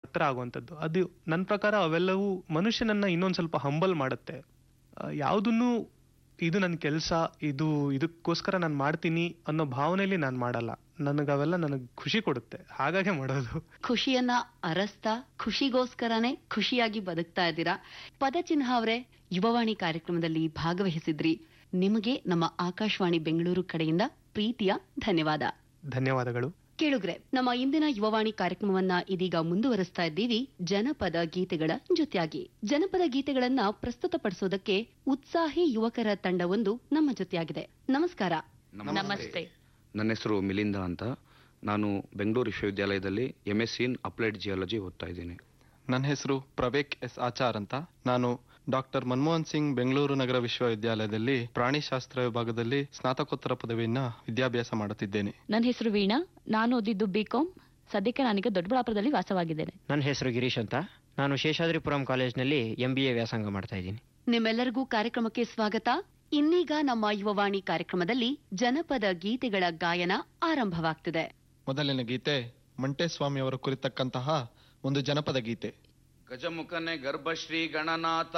ಹತ್ರ ಆಗುವಂಥದ್ದು ಅದು ನನ್ನ ಪ್ರಕಾರ ಅವೆಲ್ಲವೂ ಮನುಷ್ಯನನ್ನ ಇನ್ನೊಂದು ಸ್ವಲ್ಪ ಹಂಬಲ್ ಮಾಡುತ್ತೆ ಯಾವುದನ್ನು ಇದು ನನ್ನ ಕೆಲಸ ಇದು ಇದಕ್ಕೋಸ್ಕರ ನಾನು ಮಾಡ್ತೀನಿ ಅನ್ನೋ ಭಾವನೆಯಲ್ಲಿ ನಾನು ಮಾಡಲ್ಲ ನನಗೆ ಅವೆಲ್ಲ ನನಗೆ ಖುಷಿ ಕೊಡುತ್ತೆ ಹಾಗಾಗಿ ಮಾಡೋದು ಖುಷಿಯನ್ನ ಅರಸ್ತಾ ಖುಷಿಗೋಸ್ಕರನೇ ಖುಷಿಯಾಗಿ ಬದುಕ್ತಾ ಇದ್ದೀರಾ ಪದಚಿಹ್ನ ಅವರೇ ಯುವವಾಣಿ ಕಾರ್ಯಕ್ರಮದಲ್ಲಿ ಭಾಗವಹಿಸಿದ್ರಿ ನಿಮಗೆ ನಮ್ಮ ಆಕಾಶವಾಣಿ ಬೆಂಗಳೂರು ಕಡೆಯಿಂದ ಪ್ರೀತಿಯ ಧನ್ಯವಾದ ಧನ್ಯವಾದಗಳು ಕೇಳುಗ್ರೆ ನಮ್ಮ ಇಂದಿನ ಯುವವಾಣಿ ಕಾರ್ಯಕ್ರಮವನ್ನ ಇದೀಗ ಮುಂದುವರಿಸ್ತಾ ಇದ್ದೀವಿ ಜನಪದ ಗೀತೆಗಳ ಜೊತೆಯಾಗಿ ಜನಪದ ಗೀತೆಗಳನ್ನ ಪ್ರಸ್ತುತಪಡಿಸೋದಕ್ಕೆ ಉತ್ಸಾಹಿ ಯುವಕರ ತಂಡವೊಂದು ನಮ್ಮ ಜೊತೆಯಾಗಿದೆ ನಮಸ್ಕಾರ ನಮಸ್ತೆ ನನ್ನ ಹೆಸರು ಮಿಲಿಂದ ಅಂತ ನಾನು ಬೆಂಗಳೂರು ವಿಶ್ವವಿದ್ಯಾಲಯದಲ್ಲಿ M S in applied geology ಓದ್ತಾ ಇದ್ದೀನಿ ನನ್ನ ಹೆಸರು ಪ್ರವೇಕ್ ಎಸ್ ಆಚಾರ್ ಅಂತ ನಾನು ಡಾಕ್ಟರ್ ಮನಮೋಹನ್ ಸಿಂಗ್ ಬೆಂಗಳೂರು ನಗರ ವಿಶ್ವವಿದ್ಯಾಲಯದಲ್ಲಿ ಪ್ರಾಣಿಶಾಸ್ತ್ರ ವಿಭಾಗದಲ್ಲಿ ಸ್ನಾತಕೋತ್ತರ ಪದವಿಯನ್ನ ವಿದ್ಯಾಭ್ಯಾಸ ಮಾಡುತ್ತಿದ್ದೇನೆ ನನ್ನ ಹೆಸರು ವೀಣಾ ನಾನು ಓದಿದ್ದು ಬಿಕಾಂ ಸದ್ಯಕ್ಕೆ ನಾನೀಗ ದೊಡ್ಡಬಳ್ಳಾಪುರದಲ್ಲಿ ವಾಸವಾಗಿದ್ದೇನೆ ನನ್ನ ಹೆಸರು ಗಿರೀಶ್ ಅಂತ ನಾನು ಶೇಷಾದ್ರಿಪುರಂ ಕಾಲೇಜ್ನಲ್ಲಿ ಎಂ ಬಿ ಎ ವ್ಯಾಸಂಗ ಮಾಡ್ತಾ ಇದ್ದೀನಿ ನಿಮ್ಮೆಲ್ಲರಿಗೂ ಕಾರ್ಯಕ್ರಮಕ್ಕೆ ಸ್ವಾಗತ ಇನ್ನೀಗ ನಮ್ಮ ಯುವವಾಣಿ ಕಾರ್ಯಕ್ರಮದಲ್ಲಿ ಜನಪದ ಗೀತೆಗಳ ಗಾಯನ ಆರಂಭವಾಗ್ತಿದೆ ಮೊದಲನೇ ಗೀತೆ ಮಂಟೇಸ್ವಾಮಿ ಅವರ ಕುರಿತಕ್ಕಂತಹ ಒಂದು ಜನಪದ ಗೀತೆ ಗಜಮುಖನೆ ಗರ್ಭಶ್ರೀ ಗಣನಾಥ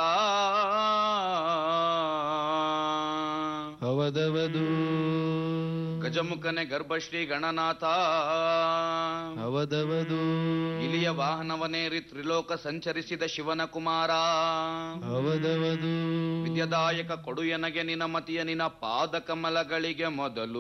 ಅವದವದು ಗಜಮುಖನೆ ಗರ್ಭಶ್ರೀ ಗಣನಾಥ ಅವದವದು ಇಲಿಯ ವಾಹನವನೇರಿ ತ್ರಿಲೋಕ ಸಂಚರಿಸಿದ ಶಿವನ ಕುಮಾರ ಅವದವದು ವಿದ್ಯದಾಯಕ ಕೊಡು ಎನಗೆ ನಿನ ಮತಿಯ ನಿನ ಪಾದ ಕಮಲಗಳಿಗೆ ಮೊದಲು